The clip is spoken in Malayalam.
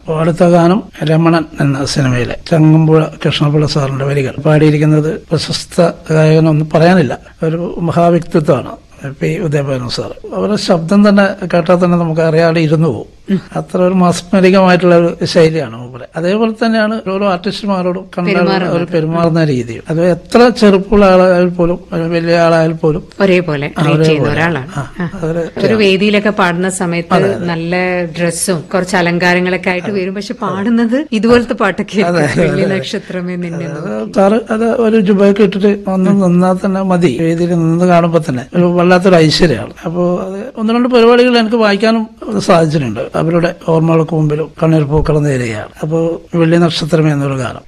അപ്പോൾ അടുത്ത ഗാനം രമണൻ എന്ന സിനിമയിലെ ചങ്ങമ്പുഴ കൃഷ്ണപിള്ള സാറിന്റെ വരികൾ പാടിയിരിക്കുന്നത് പ്രശസ്ത ഗായകനൊന്നും പറയാനില്ല ഒരു മഹാവ്യക്തിത്വമാണ് പി ഉദയഭാനു സാർ അവരുടെ ശബ്ദം തന്നെ കേട്ടാൽ തന്നെ നമുക്ക് അറിയാതെ ഇരുന്നു പോകും അത്ര ഒരു മാസ്മരികമായിട്ടുള്ള ഒരു ശൈലിയാണ് മൂപ്പരെ അതേപോലെ തന്നെയാണ് ഓരോ ആർട്ടിസ്റ്റുമാരോടും കണ്ടാൽ ഒരു പെരുമാറുന്ന രീതിയും അത് എത്ര ചെറുപ്പുള്ള ആളായാൽ പോലും ഒരു വലിയ ആളായാൽ പോലും ഒരേപോലെ ട്രീറ്റ് ചെയ്യുന്ന ഒരാളാണ് ആ, അതൊരു ഒരു വേദിയിലൊക്കെ പാടുന്ന സമയത്ത് നല്ല ഡ്രസ്സും കുറച്ച് അലങ്കാരങ്ങളൊക്കെ ആയിട്ട് വരും പക്ഷെ പാടുന്നത് ഇതുപോലത്തെ പാട്ടൊക്കെ ആയിരിക്കും. വെള്ളി നക്ഷത്രമേ നിന്നെ നോക്കി. സാറ് അത് ഒരു ജുബയൊക്കെ ഇട്ടിട്ട് ഒന്ന് നിന്നാൽ തന്നെ മതി വേദിയിൽ നിന്ന് കാണുമ്പോൾ തന്നെ ഒരു വല്ലാത്തൊരു ഐശ്വര്യമാണ് അപ്പോൾ അത് ഒന്ന് രണ്ട് പരിപാടികൾ എനിക്ക് വായിക്കാനും സാധിച്ചിട്ടുണ്ട് അവരുടെ ഓർമ്മകൾക്ക് മുമ്പിലും കണ്ണീർ പൂക്കൾ നേരുകയാണ് അപ്പോൾ വെള്ളി നക്ഷത്രം എന്നൊരു ഗാനം